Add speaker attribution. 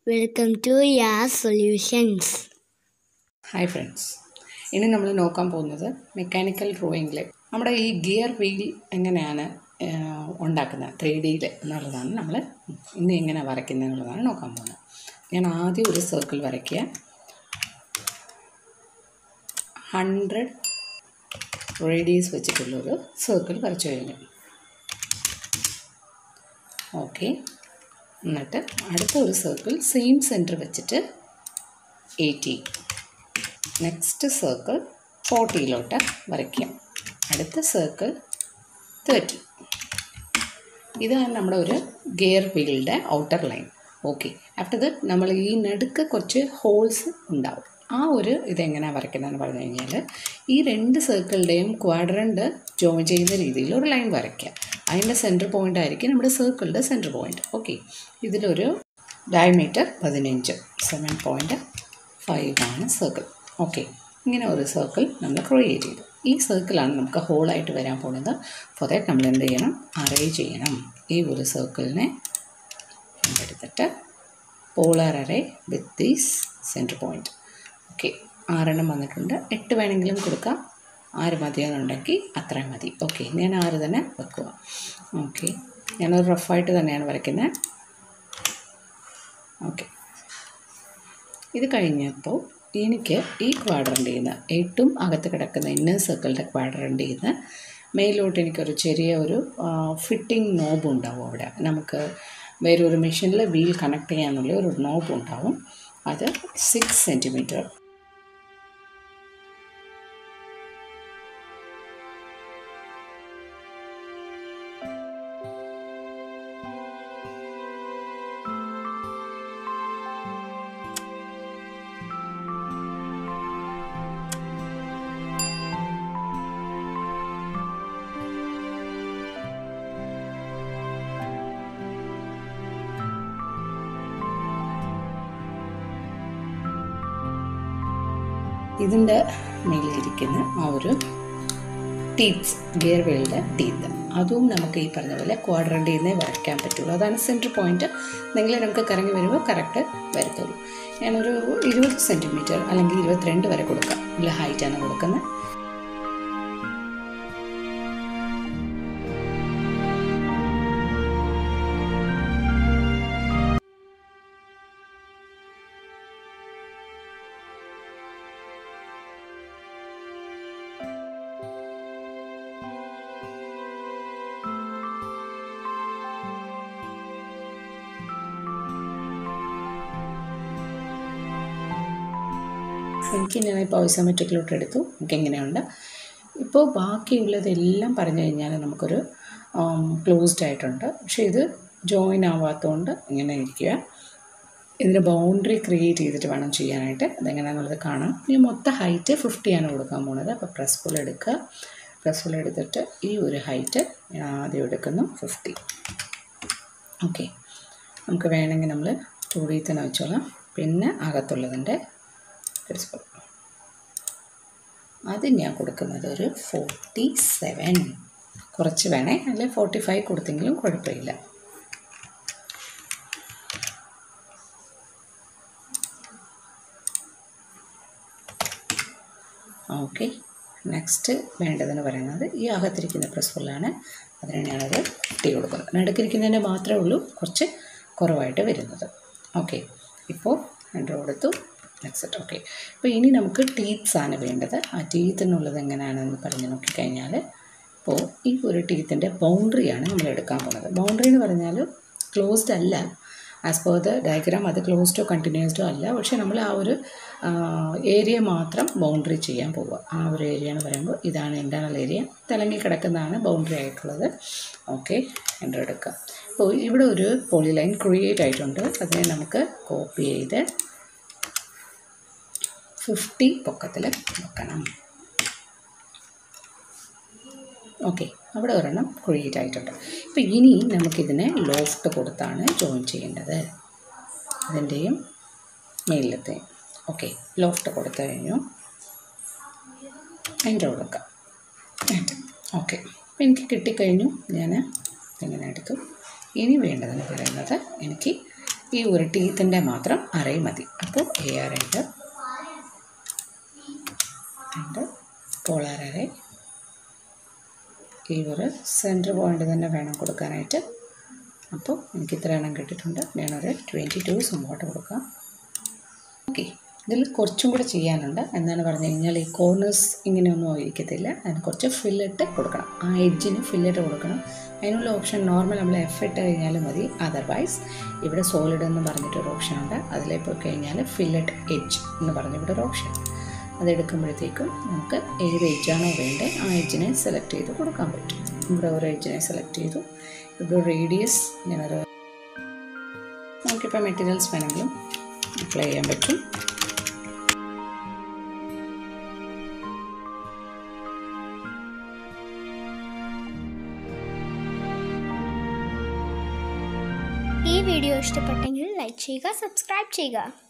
Speaker 1: Welcome to Yas Solutions.
Speaker 2: Hi friends ഇനി നമ്മൾ നോക്കാൻ പോകുന്നത് മെക്കാനിക്കൽ ഡ്രോയിങ്ങിൽ നമ്മുടെ ഈ ഗിയർ വീൽ എങ്ങനെയാണ് ആഹ്, ഉണ്ടാക്കുന്നത് ത്രീ ഡിയിൽ എന്നുള്ളതാണ് നമ്മൾ ഇനി എങ്ങനെ വരയ്ക്കുന്നത് എന്നുള്ളതാണ് നോക്കാൻ പോകുന്നത് ഞാൻ ആദ്യം ഒരു സർക്കിൾ വരയ്ക്കുക ഹൺഡ്രഡ് റേഡിയസ് വെച്ചിട്ടുള്ളൊരു സർക്കിൾ വരച്ചു കഴിഞ്ഞു ഓക്കെ എന്നിട്ട് അടുത്ത ഒരു സർക്കിൾ സെയിം സെൻറ്റർ വെച്ചിട്ട് എയ്റ്റി നെക്സ്റ്റ് സർക്കിൾ ഫോർട്ടിയിലോട്ട് വരയ്ക്കാം അടുത്ത സർക്കിൾ തേർട്ടി ഇതാണ് നമ്മുടെ ഒരു ഗിയർ വീലിൻ്റെ outer line okay after that നമ്മൾ ഈ നടുക്ക് കുറച്ച് ഹോൾസ് ഉണ്ടാവും ആ ഒരു ഇതെങ്ങനെയാണ് വരയ്ക്കുന്നതെന്ന് പറഞ്ഞു കഴിഞ്ഞാൽ ഈ രണ്ട് സർക്കിളിൻ്റെയും ക്വാഡ്രൻ്റ് ജോയിൻ ചെയ്യുന്ന രീതിയിൽ ഒരു ലൈൻ വരയ്ക്കുക അതിൻ്റെ സെൻറ്റർ പോയിൻ്റ് ആയിരിക്കും നമ്മുടെ സർക്കിളിൻ്റെ സെൻറ്റർ പോയിൻ്റ് ഓക്കെ ഇതിലൊരു ഡയമീറ്റർ പതിനഞ്ച് സെവൻ പോയിൻറ്റ് ഫൈവ് ആണ് സർക്കിൾ ഓക്കെ ഇങ്ങനെ ഒരു സർക്കിൾ നമ്മൾ ക്രിയേറ്റ് ചെയ്തു ഈ സർക്കിളാണ് നമുക്ക് ഹോളായിട്ട് വരാൻ പോകുന്നത് ഫോർ ദാറ്റ് നമ്മൾ എന്ത് ചെയ്യണം അറേഞ്ച് ചെയ്യണം ഈ ഒരു സർക്കിളിനെ എടുത്തിട്ട് polar array with these centre point okay ആറെണ്ണം വന്നിട്ടുണ്ട് എട്ട് വേണമെങ്കിലും കൊടുക്കാം ആറ് മതിയെന്നുണ്ടെങ്കിൽ അത്രയും മതി ഓക്കെ ഞാൻ ആറ് തന്നെ വെക്കുക ഓക്കെ ഞാനത് റഫായിട്ട് തന്നെയാണ് വരയ്ക്കുന്നത് ഓക്കെ ഇത് കഴിഞ്ഞപ്പോൾ എനിക്ക് ഈ ക്വാഡ്രൻ്റിൽ നിന്ന് ഏറ്റവും അകത്ത് കിടക്കുന്ന ഇന്നർ സർക്കിളിൻ്റെ ക്വാഡ്രൻ്റിൽ നിന്ന് മേലോട്ട് എനിക്കൊരു ചെറിയ ഒരു ഫിറ്റിംഗ് നോബ് ഉണ്ടാവും അവിടെ നമുക്ക് വേറെ ഒരു മെഷീനിൽ വീൽ കണക്ട് ചെയ്യാനുള്ള ഒരു നോബ് ഉണ്ടാവും അത് സിക്സ് സെൻറ്റിമീറ്റർ ഇതിൻ്റെ മേലിരിക്കുന്ന ആ ഒരു ടീത്ത്സ് ഗിയർ വീലിൻ്റെ ടീത്ത് അതും നമുക്ക് ഈ പറഞ്ഞ പോലെ ക്വാഡ്രൻ്റിൽ നിന്നേ വരയ്ക്കാൻ പറ്റുള്ളൂ അതാണ് സെൻറ്റർ പോയിന്റ് നിങ്ങൾ നമുക്ക് കറങ്ങി വരുമ്പോൾ കറക്റ്റ് വരത്തുള്ളൂ ഞാനൊരു ഇരുപത് സെൻറ്റിമീറ്റർ അല്ലെങ്കിൽ ഇരുപത്തിരണ്ട് വരെ കൊടുക്കാം നല്ല ഹൈറ്റാണ് കൊടുക്കുന്നത് എനിക്ക് ഞാൻ ഇപ്പോൾ ഐസോമെട്രിക്കിലോട്ട് എടുത്തു എനിക്ക് എങ്ങനെയുണ്ട് ഇപ്പോൾ ബാക്കിയുള്ളതെല്ലാം പറഞ്ഞു കഴിഞ്ഞാൽ നമുക്കൊരു ക്ലോസ്ഡ് ആയിട്ടുണ്ട് പക്ഷേ ഇത് ജോയിൻ ആവാത്തതുകൊണ്ട് ഇങ്ങനെ ഇരിക്കുക ഇതിൻ്റെ ബൗണ്ടറി ക്രിയേറ്റ് ചെയ്തിട്ട് വേണം ചെയ്യാനായിട്ട് അതെങ്ങനെയാണെന്നുള്ളത് കാണാം ഈ മൊത്തം ഹൈറ്റ് ഫിഫ്റ്റിയാണ് കൊടുക്കാൻ പോണത് അപ്പോൾ പ്രസ് പുൾ എടുക്കുക പ്രസ് പുൾ എടുത്തിട്ട് ഈ ഒരു ഹൈറ്റ് ഞാൻ ആദ്യം എടുക്കുന്നു ഫിഫ്റ്റി ഓക്കെ നമുക്ക് വേണമെങ്കിൽ നമ്മൾ ടൂടിയിൽ തന്നെ വെച്ചോളാം പിന്നെ അകത്തുള്ളതിൻ്റെ പ്രിൻസിപ്പൾ അത് ഞാൻ കൊടുക്കുന്നത് ഒരു ഫോർട്ടി സെവൻ കുറച്ച് വേണേ അല്ലെങ്കിൽ ഫോർട്ടി ഫൈവ് കൊടുത്തെങ്കിലും കുഴപ്പമില്ല ഓക്കെ നെക്സ്റ്റ് വേണ്ടതെന്ന് പറയുന്നത് ഈ അകത്തിരിക്കുന്ന പ്രിൻസിപ്പളാണ് അതിന് ഞാനത് ഫിഫ്റ്റി കൊടുക്കുന്നത് നടുക്കിരിക്കുന്നതിൻ്റെ മാത്രമേ ഉള്ളൂ കുറച്ച് കുറവായിട്ട് വരുന്നത് ഓക്കെ ഇപ്പോൾ രണ്ടു കൊടുത്തു നെക്സ്റ്റ് ഓക്കെ അപ്പോൾ ഇനി നമുക്ക് ടീത്ത്സ് ആണ് വേണ്ടത് ആ ടീത്തിനുള്ളത് എങ്ങനെയാണെന്ന് പറഞ്ഞ് നോക്കിക്കഴിഞ്ഞാൽ ഇപ്പോൾ ഈ ഒരു ടീത്തിൻ്റെ ബൗണ്ടറിയാണ് നമ്മൾ എടുക്കാൻ പോകുന്നത് ബൗണ്ടറി എന്ന് പറഞ്ഞാൽ ക്ലോസ്ഡ് അല്ല ആസ് പെർ ദ ഡയഗ്രാം അത് ക്ലോസ്ഡോ കണ്ടിന്യൂസ്ഡോ അല്ല പക്ഷേ നമ്മൾ ആ ഒരു ഏരിയ മാത്രം ബൗണ്ടറി ചെയ്യാൻ പോവുക ആ ഒരു ഏരിയ എന്ന് പറയുമ്പോൾ ഇതാണ് ഇൻറ്റേർണൽ ഏരിയ തിളങ്ങി കിടക്കുന്നതാണ് ബൗണ്ടറി ആയിട്ടുള്ളത് ഓക്കെ എൻ്റർ എടുക്കുക അപ്പോൾ ഇവിടെ ഒരു പോളിലൈൻ ക്രിയേറ്റ് ആയിട്ടുണ്ട് അതിനെ നമുക്ക് കോപ്പി ചെയ്ത് ഫിഫ്റ്റി പൊക്കത്തിൽ വെക്കണം ഓക്കെ അവിടെ ഒരെണ്ണം ക്രിയേറ്റ് ആയിട്ടുണ്ട് ഇപ്പോൾ ഇനി നമുക്കിതിനെ ലോഫ്റ്റ് കൊടുത്താണ് ജോയിൻ ചെയ്യേണ്ടത് അതിൻ്റെയും മേലിലത്തെയും ഓക്കെ ലോഫ്റ്റ് കൊടുത്തു കഴിഞ്ഞു അതിൻ്റെ കൊടുക്കാം ഓക്കെ അപ്പോൾ എനിക്ക് കിട്ടിക്കഴിഞ്ഞു ഞാൻ ഇങ്ങനെ എടുത്തു ഇനി വേണ്ടതെന്ന് പറയുന്നത് എനിക്ക് ഈ ഒരു ടീത്തിൻ്റെ മാത്രം അറേ മതി അപ്പോൾ A R enter and polar array ഈ ഒരു സെൻറ്റർ പോയിന്റ് തന്നെ വേണം കൊടുക്കാനായിട്ട് അപ്പോൾ എനിക്ക് ഇത്ര എണ്ണം കിട്ടിയിട്ടുണ്ട് ഞാനൊരു ട്വൻറ്റി ടു സംഭവമായിട്ട് കൊടുക്കാം ഓക്കെ ഇതിൽ കുറച്ചും കൂടെ ചെയ്യാനുണ്ട് എന്താണ് പറഞ്ഞു കഴിഞ്ഞാൽ ഈ കോർണേഴ്സ് ഇങ്ങനെയൊന്നും ഇരിക്കത്തില്ല അതിന് കുറച്ച് ഫില്ലിട്ട് കൊടുക്കണം ആ എഡ്ജിന് ഫില്ലിട്ട് കൊടുക്കണം അതിനുള്ള ഓപ്ഷൻ നോർമൽ നമ്മൾ എഫ് ഇട്ട് കഴിഞ്ഞാൽ മതി അതർവൈസ് ഇവിടെ സോളിഡ് എന്ന് പറഞ്ഞിട്ടൊരു ഓപ്ഷൻ ഉണ്ട് അതിലേക്ക് പോയി കഴിഞ്ഞാൽ ഫില്ലറ്റ് എഡ്ജ് എന്ന് പറഞ്ഞ ഇവിടെ ഒരു ഓപ്ഷൻ അതെടുക്കുമ്പോഴത്തേക്കും നമുക്ക് ഏത് എഡ്ജാണോ വേണ്ടത് ആ എഡ്ജിനെ സെലക്ട് ചെയ്ത് കൊടുക്കാൻ പറ്റും ഇവിടെ ഒരു എഡ്ജിനെ സെലക്ട് ചെയ്തു ഇവിടെ റേഡിയസ് ഞാനൊരു നമുക്കിപ്പോൾ മെറ്റീരിയൽസ് വേണമെങ്കിലും അപ്ലൈ ചെയ്യാൻ പറ്റും
Speaker 3: ഈ വീഡിയോ ഇഷ്ടപ്പെട്ടെങ്കിൽ ലൈക്ക് ചെയ്യുക സബ്സ്ക്രൈബ് ചെയ്യുക